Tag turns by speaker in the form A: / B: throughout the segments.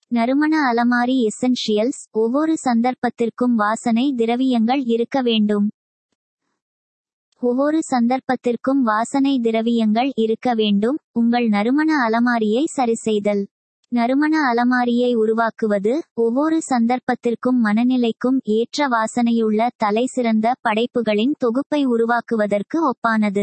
A: நறுமண அலமாரி எசென்ஷியல்ஸ் ஒவ்வொரு சந்தர்ப்பத்திற்கும் வாசனை திரவியங்கள் இருக்க வேண்டும் ஒவ்வொரு சந்தர்ப்பத்திற்கும் வாசனை திரவியங்கள் இருக்க வேண்டும் உங்கள் நறுமண அலமாரியை சரிசெய்தல் நறுமண அலமாரியை உருவாக்குவது ஒவ்வொரு சந்தர்ப்பத்திற்கும் மனநிலைக்கும் ஏற்ற வாசனையுள்ள தலைசிறந்த படைப்புகளின் தொகுப்பை உருவாக்குவதற்கு ஒப்பானது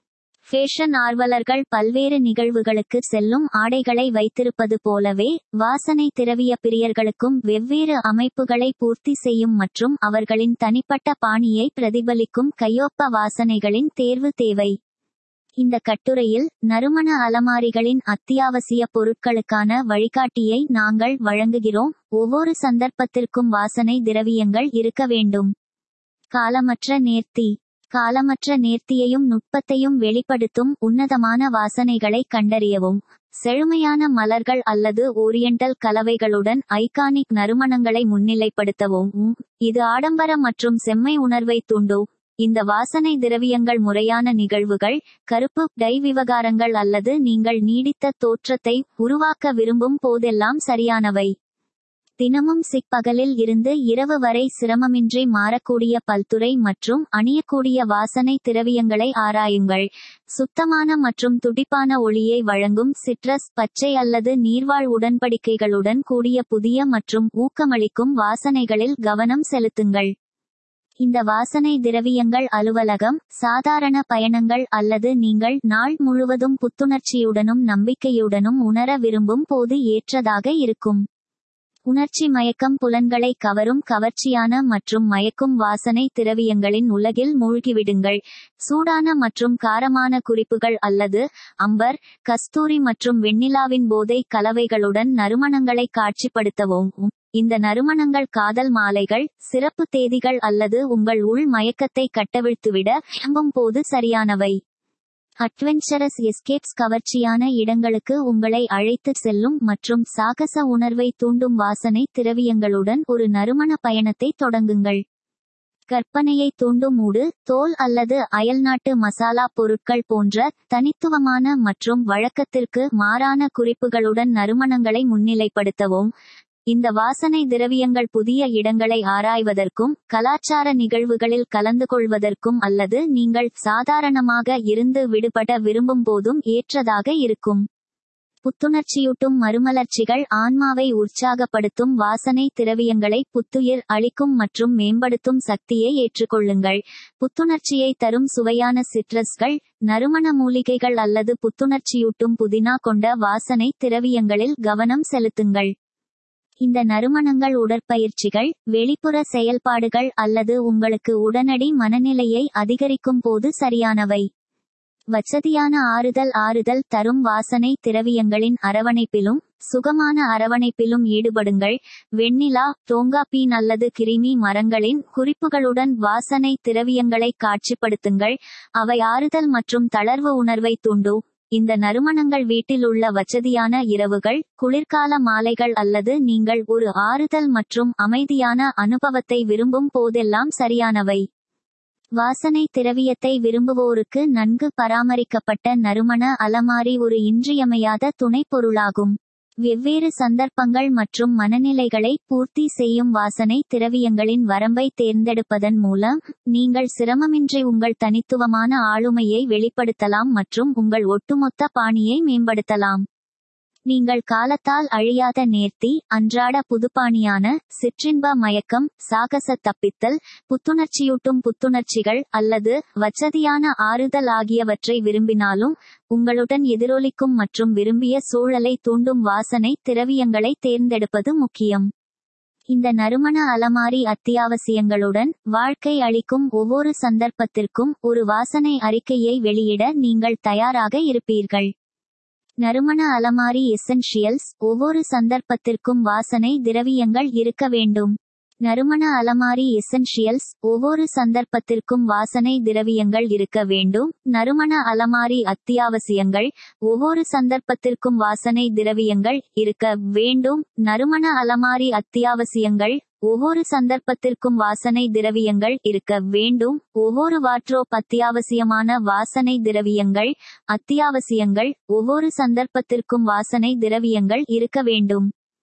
A: ஃபேஷன் ஆர்வலர்கள் பல்வேறு நிகழ்வுகளுக்கு செல்லும் ஆடைகளை வைத்திருப்பது போலவே வாசனை திரவிய பிரியர்களுக்கும் வெவ்வேறு அமைப்புகளை பூர்த்தி செய்யும் மற்றும் அவர்களின் தனிப்பட்ட பாணியை பிரதிபலிக்கும் கையொப்ப வாசனைகளின் தேர்வு தேவை இந்த கட்டுரையில் நறுமண அலமாரிகளின் அத்தியாவசிய பொருட்களுக்கான வழிகாட்டியை நாங்கள் வழங்குகிறோம் ஒவ்வொரு சந்தர்ப்பத்திற்கும் வாசனை திரவியங்கள் இருக்க வேண்டும் காலமற்ற நேர்த்தி காலமற்ற நேர்த்தியையும் நுட்பத்தையும் வெளிப்படுத்தும் உன்னதமான வாசனைகளை கண்டறியவும் செழுமையான மலர்கள் அல்லது ஓரியண்டல் கலவைகளுடன் ஐகானிக் நறுமணங்களை முன்னிலைப்படுத்தவும் இது ஆடம்பர மற்றும் செம்மை உணர்வை தூண்டும் இந்த வாசனை திரவியங்கள் முறையான நிகழ்வுகள் கருப்பு டை விவகாரங்கள் அல்லது நீங்கள் நீடித்த தோற்றத்தை உருவாக்க விரும்பும் போதெல்லாம் சரியானவை தினமும் சிப்பகலில் இருந்து இரவு வரை சிரமமின்றி மாறக்கூடிய பல்துறை மற்றும் அணியக்கூடிய வாசனை திரவியங்களை ஆராயுங்கள் சுத்தமான மற்றும் துடிப்பான ஒளியை வழங்கும் சிட்ரஸ் பச்சை அல்லது நீர்வாழ் உடன்படிக்கைகளுடன் கூடிய புதிய மற்றும் ஊக்கமளிக்கும் வாசனைகளில் கவனம் செலுத்துங்கள் இந்த வாசனை திரவியங்கள் அலுவலகம் சாதாரண பயணங்கள் அல்லது நீங்கள் நாள் முழுவதும் புத்துணர்ச்சியுடனும் நம்பிக்கையுடனும் உணர விரும்பும் போது ஏற்றதாக இருக்கும் உணர்ச்சி மயக்கம் புலன்களை கவரும் கவர்ச்சியான மற்றும் மயக்கும் வாசனை திரவியங்களின் உலகில் மூழ்கிவிடுங்கள் சூடான மற்றும் காரமான குறிப்புகள் அல்லது அம்பர் கஸ்தூரி மற்றும் வெண்ணிலாவின் போதை கலவைகளுடன் நறுமணங்களை காட்சிப்படுத்தவும் இந்த நறுமணங்கள் காதல் மாலைகள் சிறப்பு தேதிகள் அல்லது உங்கள் உள் மயக்கத்தை கட்டவிழ்த்துவிட விரும்பும் போது சரியானவை அட்வென்ச்சரஸ் எஸ்கேப்ஸ் கவர்ச்சியான இடங்களுக்கு உங்களை அழைத்து செல்லும் மற்றும் சாகச உணர்வை தூண்டும் வாசனை திரவியங்களுடன் ஒரு நறுமண பயணத்தை தொடங்குங்கள் கற்பனையை தூண்டும் மூடு தோல் அல்லது அயல்நாட்டு மசாலா பொருட்கள் போன்ற தனித்துவமான மற்றும் வழக்கத்திற்கு மாறான குறிப்புகளுடன் நறுமணங்களை முன்னிலைப்படுத்தவும் இந்த வாசனை திரவியங்கள் புதிய இடங்களை ஆராய்வதற்கும் கலாச்சார நிகழ்வுகளில் கலந்து கொள்வதற்கும் அல்லது நீங்கள் சாதாரணமாக இருந்து விடுபட விரும்பும் போதும் ஏற்றதாக இருக்கும் புத்துணர்ச்சியூட்டும் மறுமலர்ச்சிகள் ஆன்மாவை உற்சாகப்படுத்தும் வாசனை திரவியங்களை புத்துயிர் அளிக்கும் மற்றும் மேம்படுத்தும் சக்தியை ஏற்றுக்கொள்ளுங்கள் புத்துணர்ச்சியை தரும் சுவையான சிட்ரஸ்கள் நறுமண மூலிகைகள் அல்லது புத்துணர்ச்சியூட்டும் புதினா கொண்ட வாசனை திரவியங்களில் கவனம் செலுத்துங்கள் இந்த நறுமணங்கள் உடற்பயிற்சிகள் வெளிப்புற செயல்பாடுகள் அல்லது உங்களுக்கு உடனடி மனநிலையை அதிகரிக்கும் போது சரியானவை வசதியான ஆறுதல் ஆறுதல் தரும் வாசனை திரவியங்களின் அரவணைப்பிலும் சுகமான அரவணைப்பிலும் ஈடுபடுங்கள் வெண்ணிலா டோங்காபீன் அல்லது கிருமி மரங்களின் குறிப்புகளுடன் வாசனை திரவியங்களை காட்சிப்படுத்துங்கள் அவை ஆறுதல் மற்றும் தளர்வு உணர்வை தூண்டும் இந்த நறுமணங்கள் வீட்டில் உள்ள வசதியான இரவுகள் குளிர்கால மாலைகள் அல்லது நீங்கள் ஒரு ஆறுதல் மற்றும் அமைதியான அனுபவத்தை விரும்பும் போதெல்லாம் சரியானவை வாசனை திரவியத்தை விரும்புவோருக்கு நன்கு பராமரிக்கப்பட்ட நறுமண அலமாரி ஒரு இன்றியமையாத துணை பொருளாகும் வெவ்வேறு சந்தர்ப்பங்கள் மற்றும் மனநிலைகளை பூர்த்தி செய்யும் வாசனை திரவியங்களின் வரம்பை தேர்ந்தெடுப்பதன் மூலம் நீங்கள் சிரமமின்றி உங்கள் தனித்துவமான ஆளுமையை வெளிப்படுத்தலாம் மற்றும் உங்கள் ஒட்டுமொத்த பாணியை மேம்படுத்தலாம் நீங்கள் காலத்தால் அழியாத நேர்த்தி அன்றாட புதுப்பாணியான சிற்றின்ப மயக்கம் சாகச தப்பித்தல் புத்துணர்ச்சியூட்டும் புத்துணர்ச்சிகள் அல்லது வசதியான ஆறுதல் ஆகியவற்றை விரும்பினாலும் உங்களுடன் எதிரொலிக்கும் மற்றும் விரும்பிய சூழலை தூண்டும் வாசனை திரவியங்களை தேர்ந்தெடுப்பது முக்கியம் இந்த நறுமண அலமாரி அத்தியாவசியங்களுடன் வாழ்க்கை அளிக்கும் ஒவ்வொரு சந்தர்ப்பத்திற்கும் ஒரு வாசனை அறிக்கையை வெளியிட நீங்கள் தயாராக இருப்பீர்கள் நறுமண அலமாரி எசென்ஷியல்ஸ் ஒவ்வொரு சந்தர்ப்பத்திற்கும் வாசனை திரவியங்கள் இருக்க வேண்டும் நறுமண அலமாரி எசென்ஷியல்ஸ் ஒவ்வொரு சந்தர்ப்பத்திற்கும் வாசனை திரவியங்கள் இருக்க வேண்டும் நறுமண அலமாரி அத்தியாவசியங்கள் ஒவ்வொரு சந்தர்ப்பத்திற்கும் வாசனை திரவியங்கள் இருக்க வேண்டும் நறுமண அலமாரி அத்தியாவசியங்கள் ஒவ்வொரு சந்தர்ப்பத்திற்கும் வாசனை திரவியங்கள் இருக்க வேண்டும் ஒவ்வொரு வாட்ரோப் அத்தியாவசியமான வாசனை திரவியங்கள் அத்தியாவசியங்கள் ஒவ்வொரு சந்தர்ப்பத்திற்கும் வாசனை திரவியங்கள் இருக்க வேண்டும்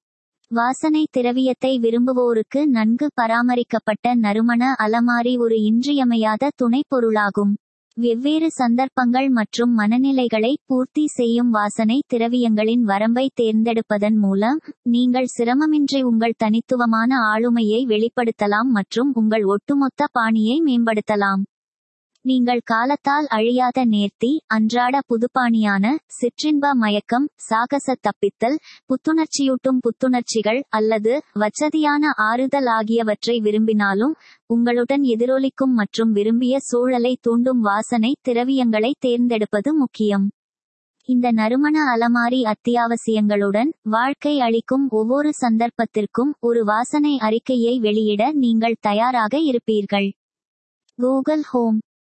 A: வாசனை திரவியத்தை விரும்புவோருக்கு நன்கு பராமரிக்கப்பட்ட நறுமண அலமாரி ஒரு இன்றியமையாத துணைப் பொருளாகும் வெவ்வேறு சந்தர்ப்பங்கள் மற்றும் மனநிலைகளை பூர்த்தி செய்யும் வாசனை திரவியங்களின் வரம்பை தேர்ந்தெடுப்பதன் மூலம் நீங்கள் சிரமமின்றி உங்கள் தனித்துவமான ஆளுமையை வெளிப்படுத்தலாம் மற்றும் உங்கள் ஒட்டுமொத்த பாணியை மேம்படுத்தலாம் நீங்கள் காலத்தால் அழியாத நேர்த்தி அன்றாட புதுப்பாணியான சிற்றின்ப மயக்கம் சாகச தப்பித்தல் புத்துணர்ச்சியூட்டும் புத்துணர்ச்சிகள் அல்லது வச்சதியான ஆறுதல் ஆகியவற்றை விரும்பினாலும் உங்களுடன் எதிரொலிக்கும் மற்றும் விரும்பிய சூழலை தூண்டும் வாசனை திரவியங்களை தேர்ந்தெடுப்பது முக்கியம் இந்த நறுமண அலமாரி அத்தியாவசியங்களுடன் வாழ்க்கை அளிக்கும் ஒவ்வொரு சந்தர்ப்பத்திற்கும் ஒரு வாசனை அறிக்கையை வெளியிட நீங்கள் தயாராக இருப்பீர்கள் கூகுள் ஹோம்